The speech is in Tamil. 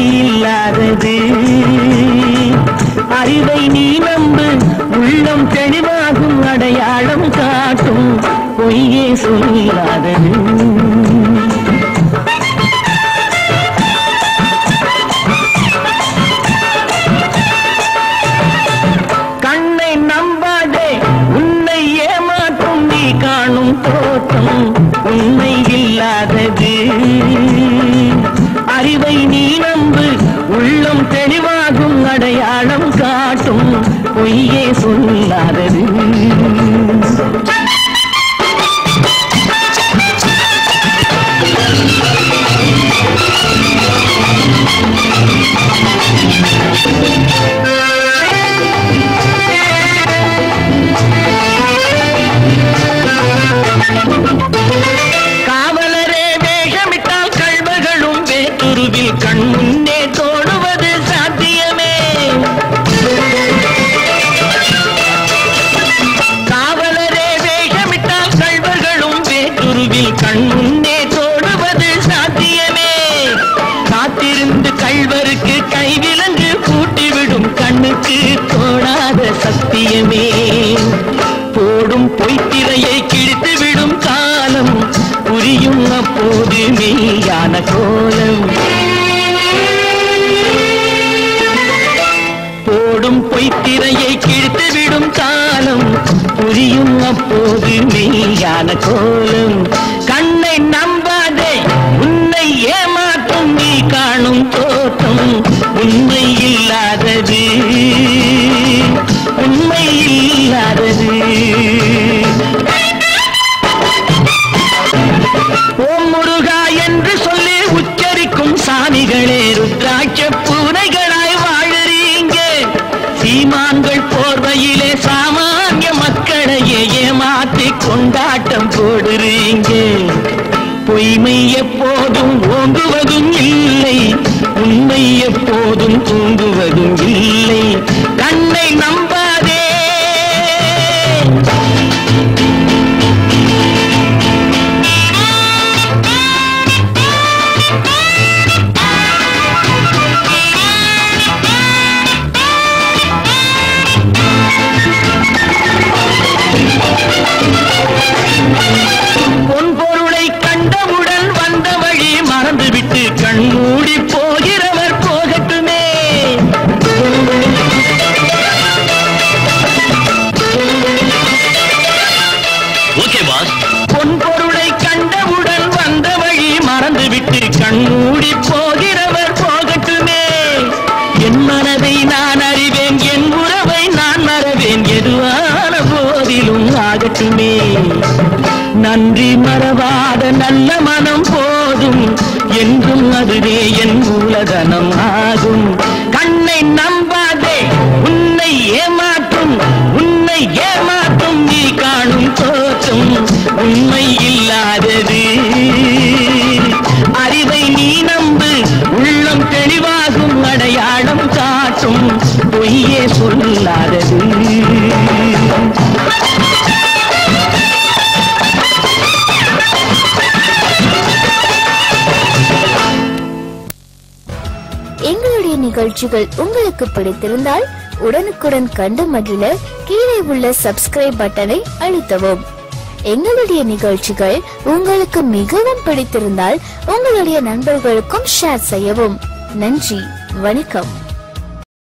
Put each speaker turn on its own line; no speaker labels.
இல்லாதது அறிவை நீ நம்பு உள்ளம் தெளிவாகும் அடையாளம் காட்டும் பொய்யே சொல்லாதது கண்ணை நம்பாதே உன்னை ஏமாற்றும் நீ காணும் தோற்றம் உண்மை இல்லாதது அறிவை நீ நம்பு உள்ளம் தெளிவாகும் அடையாளம் காட்டும் பொய்யே சொல்லாதது காவலரே வேஷமிட்டால் கள்வர்களும் வேட்டுருவில் கண் முன்னே தோடுவது சாத்தியமே காவலரே வேஷமிட்டால் கள்வர்களும் வேட்டுருவில் கண் முன்னே தோடுவது சாத்தியமே காத்திருந்து கள்வருக்கு கைவிலங்கு பூட்டிவிடும் கண்ணுக்கு தோடாத சத்தியமே போடும் பொய்த்திரையை கிழித்து விடும் காலம் புரியும் அப்போது மெய்யான கோலம் போடும் பொய்த்திரையை கிழித்து விடும் காலம் புரியும் அப்போது மெய்யான கோலம் கண்ணை நம்பாதே உன்னை ஏமாற்றும் நீ காணும் தோற்றம் உண்மை இல்லாதது உண்மை இல்லாதது ஓம் முருகா என்று சொல்லி உச்சரிக்கும் சாமிகளே ருத்ராட்ச பூனைகளாய் வாழறீங்க சீமான்கள் போர்வையிலே சாமானிய மக்களையே ஏமாற்றி கொண்டாட்டம் போடுறீங்க பொய்மை எப்போதும் ஓங்குவதும் இல்லை உண்மை எப்போதும் தூங்குவதும் இல்லை கண்ணை நம்பாதே பொன் பொருளை கண்டவுடன் வந்த வழி மறந்துவிட்டு கண்மூடி போகிறவர் போகட்டுமே
ஓகே பாஸ்
பொன் பொருளை கண்டவுடன் வந்த வழி மறந்துவிட்டு கண்மூடி போகிறவர் போகட்டுமே என் மனதை நான் அறிவேன் என் உறவை நான் மறவேன் எதுவான போதிலும் ஆகட்டுமே நன்றி மறவாத நல்ல மனம் போதும் என்றும் அதுவே என் மூலதனம் ஆகும் கண்ணை நம்பாதே உன்னை ஏமாற்றும் உன்னை ஏமாற்றும் நீ காணும் தோற்றம் உண்மை இல்லாதது அறிவை நீ நம்பு உள்ளம் தெளிவாகும் அடையாளம் காட்டும் பொய்யே சொல்லாதது
எங்களுடைய நிகழ்ச்சிகள் உங்களுக்கு பிடித்திருந்தால் உடனுக்குடன் கண்டு மகிழ கீழே உள்ள சப்ஸ்கிரைப் பட்டனை அழுத்தவும் எங்களுடைய நிகழ்ச்சிகள் உங்களுக்கு மிகவும் பிடித்திருந்தால் உங்களுடைய நண்பர்களுக்கும் ஷேர் செய்யவும் நன்றி வணக்கம்